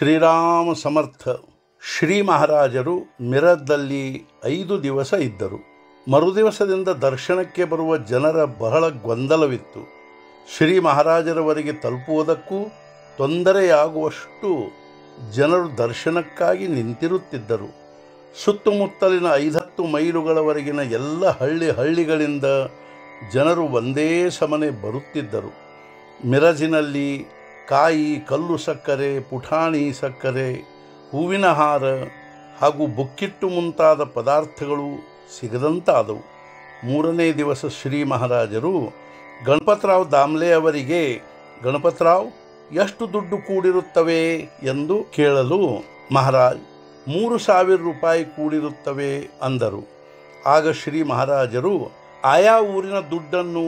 ಶ್ರೀರಾಮ ಸಮರ್ಥ ಶ್ರೀ ಮಹಾರಾಜರು ಮಿರದಲ್ಲಿ ಐದು ದಿವಸ ಇದ್ದರು ಮರುದಿವಸದಿಂದ ದರ್ಶನಕ್ಕೆ ಬರುವ ಜನರ ಬಹಳ ಗೊಂದಲವಿತ್ತು ಶ್ರೀ ಮಹಾರಾಜರವರೆಗೆ ತಲುಪುವುದಕ್ಕೂ ತೊಂದರೆಯಾಗುವಷ್ಟು ಜನರು ದರ್ಶನಕ್ಕಾಗಿ ನಿಂತಿರುತ್ತಿದ್ದರು ಸುತ್ತಮುತ್ತಲಿನ ಐದತ್ತು ಮೈಲುಗಳವರೆಗಿನ ಎಲ್ಲ ಹಳ್ಳಿ ಹಳ್ಳಿಗಳಿಂದ ಜನರು ಒಂದೇ ಸಮನೆ ಬರುತ್ತಿದ್ದರು ಮಿರಜಿನಲ್ಲಿ ಕಾಯಿ ಕಲ್ಲು ಸಕ್ಕರೆ ಪುಠಾಣಿ ಸಕ್ಕರೆ ಹೂವಿನ ಹಾರ ಹಾಗೂ ಬುಕ್ಕಿಟ್ಟು ಮುಂತಾದ ಪದಾರ್ಥಗಳು ಸಿಗದಂತಾದವು ಮೂರನೇ ದಿವಸ ಶ್ರೀ ಮಹಾರಾಜರು ಗಣಪತರಾವ್ ದಾಮ್ಲೆ ಅವರಿಗೆ ಗಣಪತರಾವ್ ಎಷ್ಟು ದುಡ್ಡು ಕೂಡಿರುತ್ತವೆ ಎಂದು ಕೇಳಲು ಮಹಾರಾಜ್ ಮೂರು ಸಾವಿರ ರೂಪಾಯಿ ಕೂಡಿರುತ್ತವೆ ಅಂದರು ಆಗ ಶ್ರೀ ಮಹಾರಾಜರು ಆಯಾ ಊರಿನ ದುಡ್ಡನ್ನು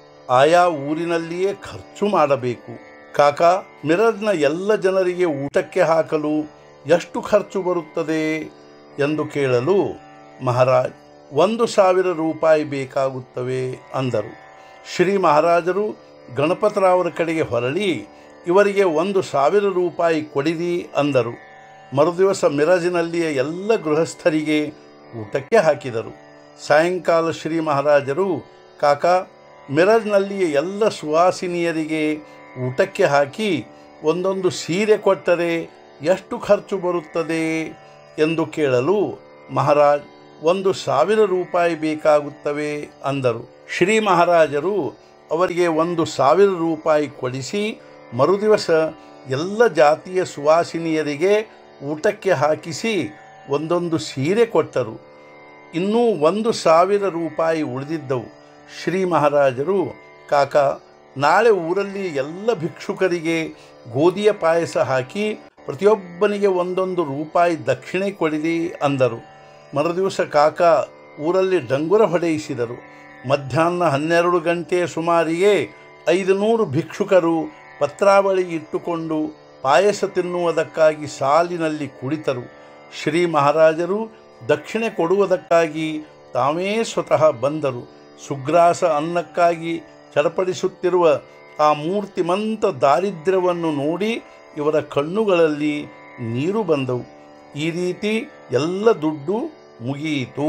ಆಯಾ ಊರಿನಲ್ಲಿಯೇ ಖರ್ಚು ಮಾಡಬೇಕು ಕಾಕ ಮಿರಜ್ನ ಎಲ್ಲ ಜನರಿಗೆ ಊಟಕ್ಕೆ ಹಾಕಲು ಎಷ್ಟು ಖರ್ಚು ಬರುತ್ತದೆ ಎಂದು ಕೇಳಲು ಮಹಾರಾಜ್ ಒಂದು ಸಾವಿರ ರೂಪಾಯಿ ಬೇಕಾಗುತ್ತವೆ ಅಂದರು ಶ್ರೀ ಮಹಾರಾಜರು ಗಣಪತರಾವರ ಕಡೆಗೆ ಹೊರಳಿ ಇವರಿಗೆ ಒಂದು ಸಾವಿರ ರೂಪಾಯಿ ಕೊಡಿರಿ ಅಂದರು ಮರುದಿವಸ ಮಿರಜಿನಲ್ಲಿಯ ಎಲ್ಲ ಗೃಹಸ್ಥರಿಗೆ ಊಟಕ್ಕೆ ಹಾಕಿದರು ಸಾಯಂಕಾಲ ಶ್ರೀ ಮಹಾರಾಜರು ಕಾಕ ಮಿರಜ್ನಲ್ಲಿಯ ಎಲ್ಲ ಸುವಾಸಿನಿಯರಿಗೆ ಊಟಕ್ಕೆ ಹಾಕಿ ಒಂದೊಂದು ಸೀರೆ ಕೊಟ್ಟರೆ ಎಷ್ಟು ಖರ್ಚು ಬರುತ್ತದೆ ಎಂದು ಕೇಳಲು ಮಹಾರಾಜ್ ಒಂದು ಸಾವಿರ ರೂಪಾಯಿ ಬೇಕಾಗುತ್ತವೆ ಅಂದರು ಶ್ರೀ ಮಹಾರಾಜರು ಅವರಿಗೆ ಒಂದು ಸಾವಿರ ರೂಪಾಯಿ ಕೊಡಿಸಿ ಮರುದಿವಸ ಎಲ್ಲ ಜಾತಿಯ ಸುವಾಸಿನಿಯರಿಗೆ ಊಟಕ್ಕೆ ಹಾಕಿಸಿ ಒಂದೊಂದು ಸೀರೆ ಕೊಟ್ಟರು ಇನ್ನೂ ಒಂದು ಸಾವಿರ ರೂಪಾಯಿ ಉಳಿದಿದ್ದವು ಶ್ರೀ ಮಹಾರಾಜರು ಕಾಕ ನಾಳೆ ಊರಲ್ಲಿ ಎಲ್ಲ ಭಿಕ್ಷುಕರಿಗೆ ಗೋಧಿಯ ಪಾಯಸ ಹಾಕಿ ಪ್ರತಿಯೊಬ್ಬನಿಗೆ ಒಂದೊಂದು ರೂಪಾಯಿ ದಕ್ಷಿಣೆ ಕೊಡಿರಿ ಅಂದರು ಮರುದಿವಸ ಕಾಕ ಊರಲ್ಲಿ ಡಂಗುರ ಹೊಡೆಯಿಸಿದರು ಮಧ್ಯಾಹ್ನ ಹನ್ನೆರಡು ಗಂಟೆಯ ಸುಮಾರಿಗೆ ಐದು ನೂರು ಭಿಕ್ಷುಕರು ಪತ್ರಾವಳಿ ಇಟ್ಟುಕೊಂಡು ಪಾಯಸ ತಿನ್ನುವುದಕ್ಕಾಗಿ ಸಾಲಿನಲ್ಲಿ ಕುಳಿತರು ಶ್ರೀ ಮಹಾರಾಜರು ದಕ್ಷಿಣೆ ಕೊಡುವುದಕ್ಕಾಗಿ ತಾವೇ ಸ್ವತಃ ಬಂದರು ಸುಗ್ರಾಸ ಅನ್ನಕ್ಕಾಗಿ ಚಡಪಡಿಸುತ್ತಿರುವ ಆ ಮೂರ್ತಿಮಂತ ದಾರಿದ್ರ್ಯವನ್ನು ನೋಡಿ ಇವರ ಕಣ್ಣುಗಳಲ್ಲಿ ನೀರು ಬಂದವು ಈ ರೀತಿ ಎಲ್ಲ ದುಡ್ಡು ಮುಗಿಯಿತು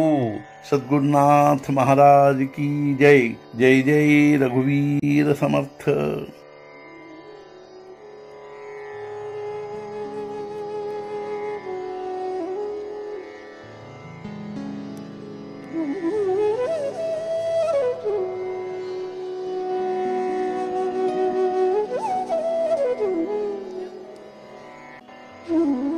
ಸದ್ಗುರುನಾಥ ಮಹಾರಾಜ್ ಕಿ ಜೈ ಜೈ ಜೈ ರಘುವೀರ ಸಮರ್ಥ Mm-hmm.